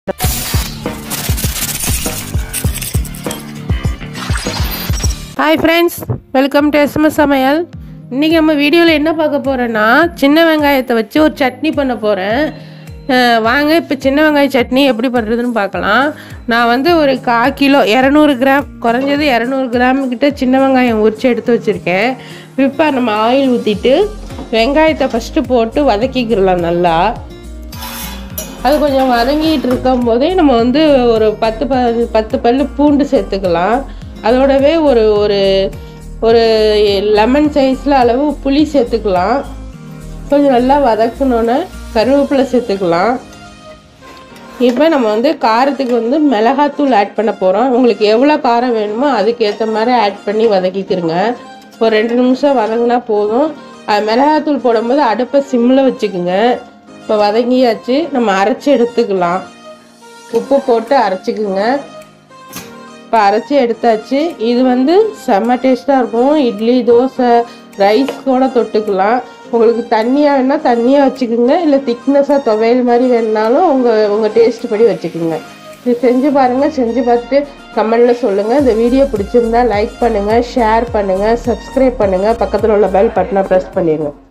hi friends welcome to SMS சமையல் இன்றைக்கி நம்ம வீடியோவில் என்ன பார்க்க போகிறோன்னா சின்ன வெங்காயத்தை வச்சு ஒரு சட்னி பண்ண போகிறேன் வாங்க இப்போ சின்ன வெங்காய சட்னி எப்படி பண்ணுறதுன்னு பார்க்கலாம் நான் வந்து ஒரு கால் கிலோ இரநூறு கிராம் குறைஞ்சது இரநூறு கிராம் கிட்ட சின்ன வெங்காயம் உரித்து எடுத்து வச்சுருக்கேன் இப்போ நம்ம ஆயில் ஊற்றிட்டு வெங்காயத்தை ஃபஸ்ட்டு போட்டு வதக்கிக்கிடலாம் நல்லா அது கொஞ்சம் வதங்கிட்டு இருக்கும் போதே நம்ம வந்து ஒரு பத்து ப பத்து பல்லு பூண்டு சேர்த்துக்கலாம் அதோடவே ஒரு ஒரு ஒரு லெமன் சைஸில் அளவு புளி சேர்த்துக்கலாம் கொஞ்சம் நல்லா வதக்கணுன்னு கருவேப்பிலை சேர்த்துக்கலாம் இப்போ நம்ம வந்து காரத்துக்கு வந்து மிளகாத்தூள் ஆட் பண்ண போகிறோம் உங்களுக்கு எவ்வளோ காரம் வேணுமோ அதுக்கேற்ற மாதிரி ஆட் பண்ணி வதக்கிக்கிறங்க ஒரு ரெண்டு நிமிஷம் வதங்கினா போதும் அது மிளகாத்தூள் போடும்போது அடுப்பை சிம்மில் வச்சுக்குங்க இப்போ வதங்கியாச்சு நம்ம அரைச்சி எடுத்துக்கலாம் உப்பு போட்டு அரைச்சிக்குங்க இப்போ அரைச்சி எடுத்தாச்சு இது வந்து செம்ம டேஸ்ட்டாக இருக்கும் இட்லி தோசை ரைஸ் கூட தொட்டுக்கலாம் உங்களுக்கு தண்ணியாக வேணால் தண்ணியாக வச்சுக்கோங்க இல்லை திக்னஸாக துவையல் மாதிரி வேணுனாலும் உங்கள் உங்கள் டேஸ்ட் படி வச்சுக்கோங்க இது செஞ்சு பாருங்கள் செஞ்சு பார்த்துட்டு கமெண்டில் சொல்லுங்கள் இந்த வீடியோ பிடிச்சிருந்தா லைக் பண்ணுங்கள் ஷேர் பண்ணுங்கள் சப்ஸ்கிரைப் பண்ணுங்கள் பக்கத்தில் உள்ள பெல் பட்டனை ப்ரெஸ் பண்ணிடுங்க